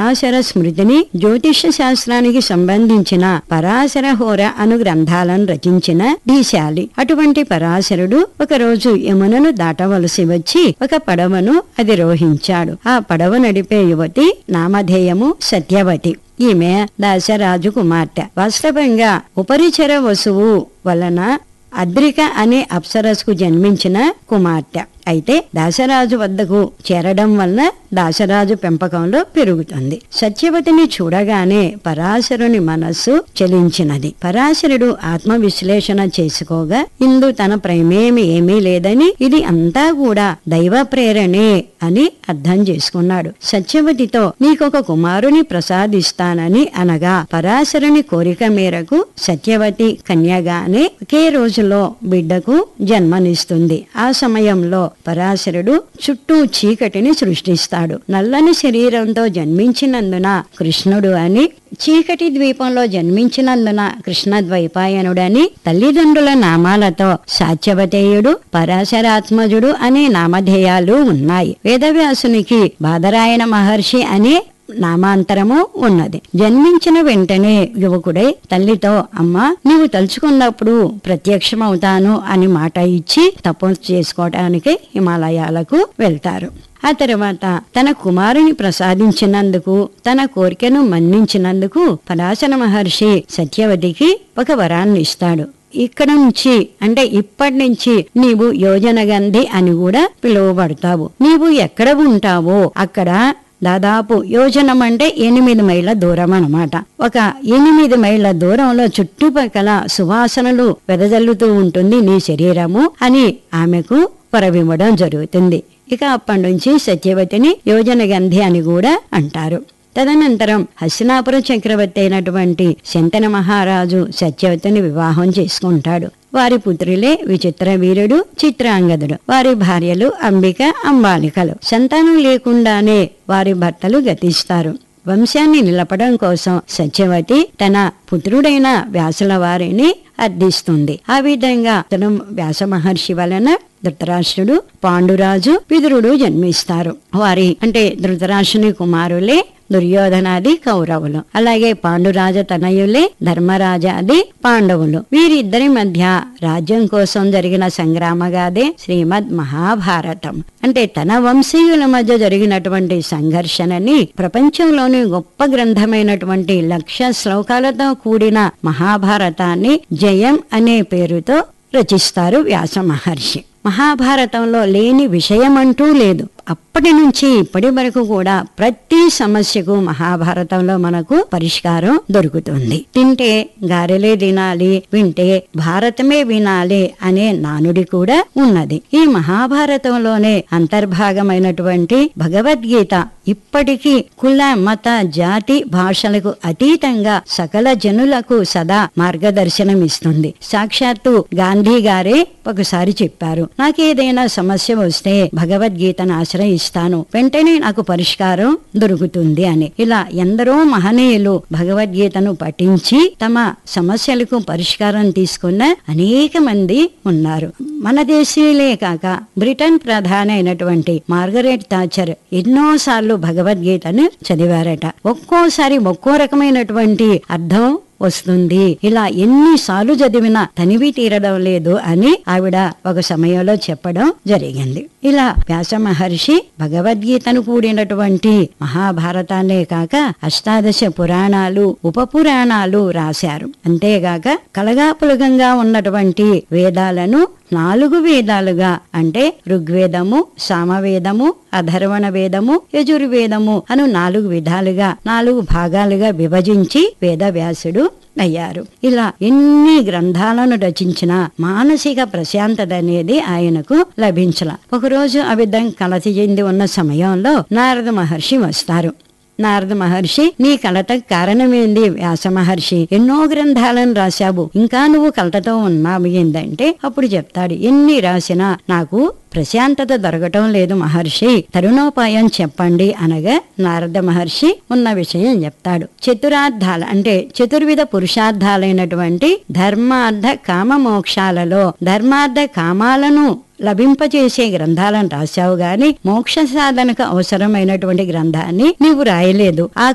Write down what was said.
పరాశర స్మృతిని జ్యోతిష శాస్త్రానికి సంబంధించిన పరాశర హోర అను గ్రంథాలను రచించిన దీశాలి అటువంటి పరాశరుడు ఒకరోజు యమునను దాటవలసి వచ్చి ఒక పడవను అధిరోహించాడు ఆ పడవ నడిపే యువతి నామధేయము సత్యవతి ఈమె దాశరాజు కుమార్తె వాస్తవంగా ఉపరిచర వసువు వలన అద్రిక అనే అప్సరస్కు జన్మించిన కుమార్తె అయితే దాశరాజు వద్దకు చేరడం వలన దాశరాజు పెంపకంలో పెరుగుతుంది సత్యవతిని చూడగానే పరాశరుని మనస్సు చలించినది పరాశరుడు ఆత్మ విశ్లేషణ చేసుకోగా ఇందు తన ప్రేమేమి ఏమీ లేదని ఇది అంతా కూడా దైవ ప్రేరణే అని అర్థం చేసుకున్నాడు సత్యవతితో నీకొక కుమారుని ప్రసాదిస్తానని అనగా పరాశరుని కోరిక మేరకు సత్యవతి కన్యగానే ఒకే రోజులో బిడ్డకు జన్మనిస్తుంది ఆ సమయంలో పరాశరుడు చుట్టూ చీకటిని సృష్టిస్తాడు నల్లని శరీరంతో జన్మించినందున కృష్ణుడు అని చీకటి ద్వీపంలో జన్మించినందున కృష్ణ ద్వైపాయనుడని తల్లిదండ్రుల నామాలతో సాత్యవతేయుడు పరాశరాత్మజుడు అనే నామధేయాలు ఉన్నాయి వేదవ్యాసునికి బాదరాయణ మహర్షి అనే నామాంతరము ఉన్నది జన్మించిన వెంటనే యువకుడై తల్లితో అమ్మ నీవు తలుచుకున్నప్పుడు ప్రత్యక్షమవుతాను అని మాట ఇచ్చి తపస్సు చేసుకోవటానికి హిమాలయాలకు వెళ్తారు ఆ తర్వాత తన కుమారుని ప్రసాదించినందుకు తన కోరికను మన్నించినందుకు పరాశర మహర్షి సత్యవతికి ఒక వరాన్ని ఇస్తాడు ఇక్కడ నుంచి అంటే ఇప్పటి నుంచి నీవు యోజన గంధి అని కూడా పిలువబడతావు నీవు ఎక్కడ ఉంటావో అక్కడ దాదాపు యోజనం అంటే ఎనిమిది మైళ్ళ దూరం అన్నమాట ఒక ఎనిమిది మైళ్ళ దూరంలో చుట్టుపక్కల సువాసనలు వెదజల్లుతూ ఉంటుంది నీ శరీరము అని ఆమెకు వరవివ్వడం జరుగుతుంది ఇక అప్పటి నుంచి సత్యవతిని యోజన గంధి అని కూడా అంటారు తదనంతరం హస్తినాపురం చక్రవర్తి అయినటువంటి శంతన మహారాజు సత్యవతిని వివాహం చేసుకుంటాడు వారి పుత్రులే విచిత్ర వీరుడు చిత్రాంగదుడు వారి భార్యలు అంబిక అంబాలికలు సంతానం లేకుండానే వారి భర్తలు గతిస్తారు వంశాన్ని నిలపడం కోసం సత్యవతి తన పుత్రుడైన వ్యాసుల వారిని అర్థిస్తుంది ఆ విధంగా తను వ్యాస మహర్షి వలన ధృతరాష్ట్రుడు పాండురాజు పితరుడు జన్మిస్తారు వారి అంటే ధృతరాష్ట్రుని కుమారులే దుర్యోధనాది కౌరవులు అలాగే పాండురాజ తనయులే ధర్మరాజాది పాండవులు వీరిద్దరి మధ్య రాజ్యం కోసం జరిగిన సంగ్రామగాదే శ్రీమద్ మహాభారతం అంటే తన వంశీయుల మధ్య జరిగినటువంటి సంఘర్షణని ప్రపంచంలోని గొప్ప గ్రంథమైనటువంటి లక్ష శ్లోకాలతో కూడిన మహాభారతాన్ని జయం అనే పేరుతో రచిస్తారు వ్యాస మహర్షి మహాభారతంలో లేని విషయం అంటూ లేదు అప్పటి నుంచి ఇప్పటి వరకు కూడా ప్రతి సమస్యకు మహాభారతంలో మనకు పరిష్కారం దొరుకుతుంది తింటే గారెలే తినాలి వింటే భారతమే వినాలి అనే నానుడి కూడా ఉన్నది ఈ మహాభారతంలోనే అంతర్భాగమైనటువంటి భగవద్గీత ఇప్పటికీ కుల మత జాతి భాషలకు అతీతంగా సకల జనులకు సదా మార్గదర్శనం ఇస్తుంది సాక్షాత్తు గాంధీ గారే ఒకసారి చెప్పారు నాకేదైనా సమస్య వస్తే భగవద్గీతను ఆశ్రయిస్తాను వెంటనే నాకు పరిష్కారం దొరుకుతుంది అని ఇలా ఎందరో మహనీయులు భగవద్గీతను పఠించి తమ సమస్యలకు పరిష్కారం తీసుకున్న అనేక మంది ఉన్నారు మన దేశీయులే కాక బ్రిటన్ ప్రధాని అయినటువంటి మార్గరెట్ థాచర్ ఎన్నోసార్లు భగవద్గీతను చదివారట ఒక్కోసారి ఒక్కో రకమైనటువంటి అర్థం వస్తుంది ఇలా ఎన్నిసార్లు చదివినా తనివి తీరడం లేదు అని ఆవిడ ఒక సమయంలో చెప్పడం జరిగింది ఇలా వ్యాస మహర్షి భగవద్గీతను కూడినటువంటి మహాభారతాన్నే కాక అష్టాదశ పురాణాలు ఉప పురాణాలు రాశారు అంతేగాక కలగాపులగంగా ఉన్నటువంటి వేదాలను నాలుగు వేదాలుగా అంటే ఋగ్వేదము సామవేదము అధర్వణ వేదము యజుర్వేదము అను నాలుగు విధాలుగా నాలుగు భాగాలుగా విభజించి వేదవ్యాసుడు అయ్యారు ఇలా ఎన్ని గ్రంథాలను రచించిన మానసిక ప్రశాంతత అనేది ఆయనకు లభించల ఒకరోజు ఆ విధంగా కలసి చెంది ఉన్న సమయంలో నారద మహర్షి వస్తారు నారద మహర్షి నీ కలతకు కారణమేంది వ్యాస మహర్షి ఎన్నో గ్రంథాలను రాశావు ఇంకా నువ్వు కలతతో ఉన్నావు ఏందంటే అప్పుడు చెప్తాడు ఎన్ని రాసినా నాకు ప్రశాంతత దొరకటం లేదు మహర్షి తరుణోపాయం చెప్పండి అనగా నారద మహర్షి ఉన్న విషయం చెప్తాడు చతురార్థాల అంటే చతుర్విధ పురుషార్థాలైనటువంటి ధర్మార్థ కామ మోక్షాలలో ధర్మార్థ కామాలను లభింపచేసే గ్రంథాలను రాశావు గాని మోక్ష సాధనకు అవసరమైనటువంటి గ్రంథాన్ని నీవు రాయలేదు ఆ